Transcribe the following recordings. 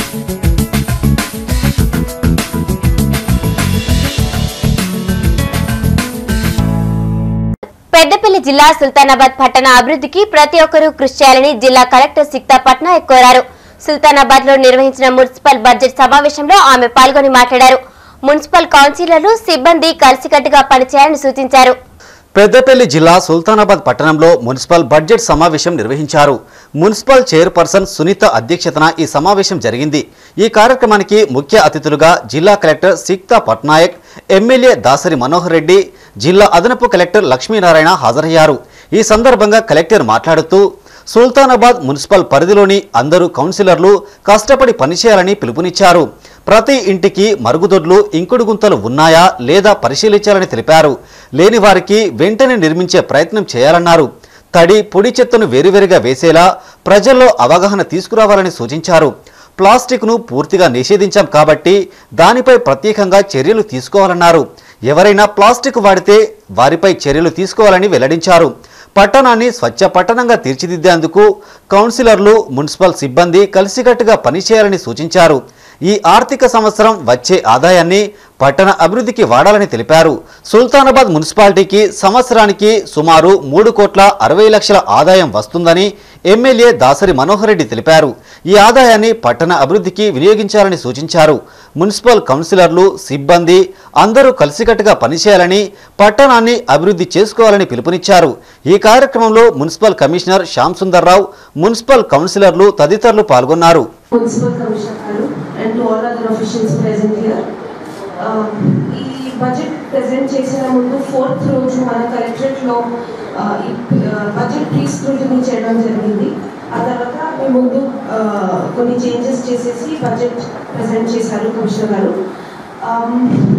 పెద్దపల్లి జిల్లా సుల్తానాబాద్ పట్టణ అభివృద్ధికి ప్రతి ఒక్కరూ కృషి చేయాలని జిల్లా కలెక్టర్ సిక్తా పట్నాయక్ కోరారు సుల్తానాబాద్ లో నిర్వహించిన మున్సిపల్ బడ్జెట్ సమావేశంలో ఆమె పాల్గొని మాట్లాడారు మున్సిపల్ కౌన్సిలర్లు సిబ్బంది కలిసికట్టుగా పనిచేయాలని సూచించారు పెద్దపల్లి జిల్లా సుల్తానాబాద్ పట్టణంలో మున్సిపల్ బడ్జెట్ సమావేశం నిర్వహించారు మున్సిపల్ చైర్పర్సన్ సునీత అధ్యక్షతన ఈ సమావేశం జరిగింది ఈ కార్యక్రమానికి ముఖ్య అతిథులుగా జిల్లా కలెక్టర్ సిక్తా పట్నాయక్ ఎమ్మెల్యే దాసరి మనోహర్ రెడ్డి జిల్లా అదనపు కలెక్టర్ లక్ష్మీనారాయణ హాజరయ్యారు ఈ సందర్భంగా కలెక్టర్ మాట్లాడుతూ సుల్తానాబాద్ మున్సిపల్ పరిధిలోని అందరూ కౌన్సిలర్లు కష్టపడి పనిచేయాలని పిలుపునిచ్చారు ప్రతి ఇంటికి మరుగుదొడ్లు ఇంకుడు గుంతలు ఉన్నాయా లేదా పరిశీలించాలని తెలిపారు లేని వారికి వెంటనే నిర్మించే ప్రయత్నం చేయాలన్నారు తడి పొడి చెత్తను వేరువేరుగా వేసేలా ప్రజల్లో అవగాహన తీసుకురావాలని సూచించారు ప్లాస్టిక్ను పూర్తిగా నిషేధించాం కాబట్టి దానిపై ప్రత్యేకంగా చర్యలు తీసుకోవాలన్నారు ఎవరైనా ప్లాస్టిక్ వాడితే వారిపై చర్యలు తీసుకోవాలని వెల్లడించారు పట్టణాన్ని స్వచ్ఛ పట్టణంగా తీర్చిదిద్దేందుకు కౌన్సిలర్లు మున్సిపల్ సిబ్బంది కలిసికట్టుగా పనిచేయాలని సూచించారు ఈ ఆర్థిక సంవత్సరం వచ్చే ఆదాయాన్ని పట్టణ అభివృద్ధికి వాడాలని తెలిపారు సుల్తానాబాద్ మున్సిపాలిటీకి సంవత్సరానికి సుమారు మూడు కోట్ల అరవై లక్షల ఆదాయం వస్తుందని ఎమ్మెల్యే దాసరి మనోహర్ రెడ్డి తెలిపారు ఈ ఆదాయాన్ని పట్టణ అభివృద్ధికి వినియోగించాలని సూచించారు మున్సిపల్ కౌన్సిలర్లు సిబ్బంది అందరూ కలిసికట్టుగా పనిచేయాలని పట్టణాన్ని అభివృద్ధి చేసుకోవాలని పిలుపునిచ్చారు ఈ కార్యక్రమంలో municipal commissioner Shyam Sundar Rao municipal కౌన్సిలర్లు తదితరులు పాల్గొన్నారు municipal commissioner గారు and to all other officials present here. Uh, ఈ బడ్జెట్ ప్రెజెంట్ చేసిన ముందు ఫోర్త్ రోజు మన కలెక్టరేట్ లో uh, ఈ బడ్జెట్ ప్రీ స్క్రూటినీ చేయడం జరిగింది ఆ తర్వాత మీ ముందు uh, కొన్ని చేంజెస్ చేసేసి బడ్జెట్ ప్రెజెంట్ చేశారు కమిషనర్ గారు Um,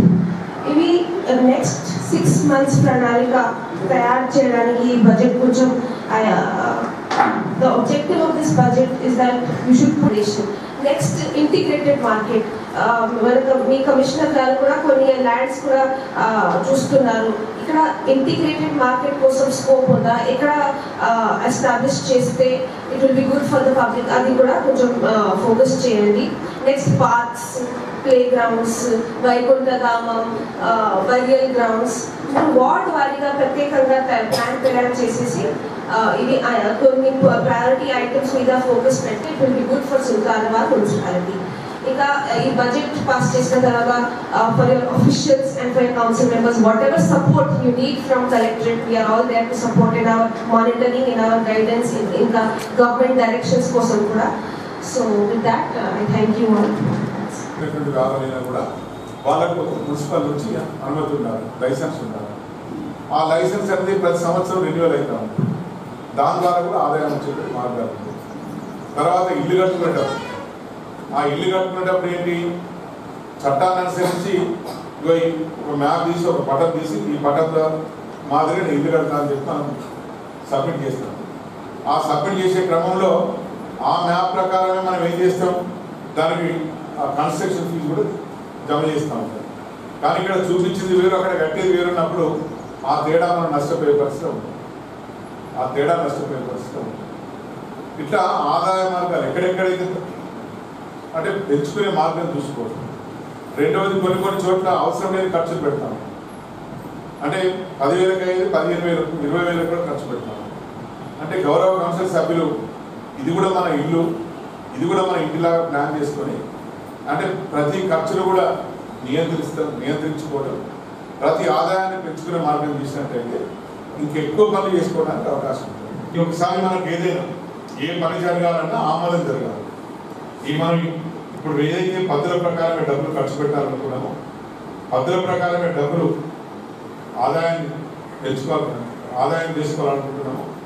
ఇవి నెక్స్ట్ సిక్స్ మంత్స్ ప్రణాళిక తయారు చేయడానికి ఈ బడ్జెట్ కొంచెం the objective of this budget is that you should put next integrated market మనకు మీ కమిషనర్ గారు కూడా కొన్ని ల్యాండ్స్ కూడా uh, చూస్తున్నారు ఇక్కడ ఇంటిగ్రేటెడ్ మార్కెట్ కోసం స్కోప్ ఉందా ఇక్కడ ఎస్టాబ్లిష్ చేస్తే it will be good for the public అది కూడా కొంచెం ఫోకస్ చేయండి next parks playgrounds Vaikunthadhamam burial grounds ward వారీగా ప్రత్యేకంగా ప్లాన్ తయారు చేసేసి uh, ఇవి uh, కొన్ని ప్రయారిటీ ఐటమ్స్ మీద ఫోకస్ పెట్టి it will be good for Sultanabad municipality ఇంకా ఈ బడ్జెట్ పాస్ చేసిన తర్వాత for your officials and for your council members whatever support you need from collectorate we are all there to support in our monitoring in our guidance ఇంకా government directions కోసం కూడా so with that I thank you all ఉన్నటువంటి కావాలైనా కూడా వాళ్ళకు municipal నుంచి అనుమతి ఉండాలి లైసెన్స్ ఉండాలి ఆ లైసెన్స్ అనేది ప్రతి సంవత్సరం రెన్యువల్ అవుతా ఉంటుంది దాని ద్వారా కూడా ఆదాయం వచ్చేటువంటి మార్గాలు ఉంటాయి తర్వాత ఇల్లు కట్టుకునేటప్పుడు ఆ ఇల్లు కట్టుకునేటప్పుడు ఏంటి చట్టాన్ని అనుసరించి ఇగో ఈ ఒక మ్యాప్ తీసి ఒక పటం తీసి ఈ పటంలో మాదిరిగా నేను ఇల్లు కడతా అని చెప్పి మనం సబ్మిట్ చేస్తాం ఆ సబ్మిట్ చేసే క్రమంలో ఆ మ్యాప్ ప్రకారమే మనం ఏం చేస్తాం దానికి ఆ కన్స్ట్రక్షన్ ఫీజు కూడా జమ చేస్తూ ఉంటాం కానీ ఇక్కడ చూపించింది వేరు అక్కడ కట్టేది వేరు ఉన్నప్పుడు ఆ తేడా మనం నష్టపోయే పరిస్థితి ఉంటుంది ఆ తేడా నష్టపోయే పరిస్థితి ఉంటుంది ఇట్లా ఆదాయ మార్గాలు ఎక్కడెక్కడైతే అంటే పెంచుకునే మార్గం చూసుకోవాలి రెండవది కొన్ని కొన్ని చోట్ల అవసరం లేని ఖర్చులు పెడతాం అంటే పదివేలకు అయ్యేది పదిహేను వేలు ఇరవై వేలకు కూడా ఖర్చు పెడతాం అంటే గౌరవ కౌన్సిల్ సభ్యులు ఇది కూడా మన ఇల్లు ఇది కూడా మన ఇంటిలాగా ప్లాన్ చేసుకొని అంటే ప్రతి ఖర్చులు కూడా నియంత్రిస్తాం నియంత్రించుకోవడం ప్రతి ఆదాయాన్ని పెంచుకునే మార్గం తీసినట్టయితే ఇంకెక్కువ పనులు చేసుకోవడానికి అవకాశం ఉంటుంది ఒకసారి మనకు ఏదైనా ఏ పని జరగాలన్నా ఆమోదం జరగాలి ఈ మనం ఇప్పుడు ఏదైతే పద్ధతుల ప్రకారమే డబ్బులు ఖర్చు పెట్టాలనుకున్నామో పద్ధతుల ప్రకారమే డబ్బులు ఆదాయాన్ని పెంచుకోవాలి ఆదాయం చేసుకోవాలనుకుంటున్నామో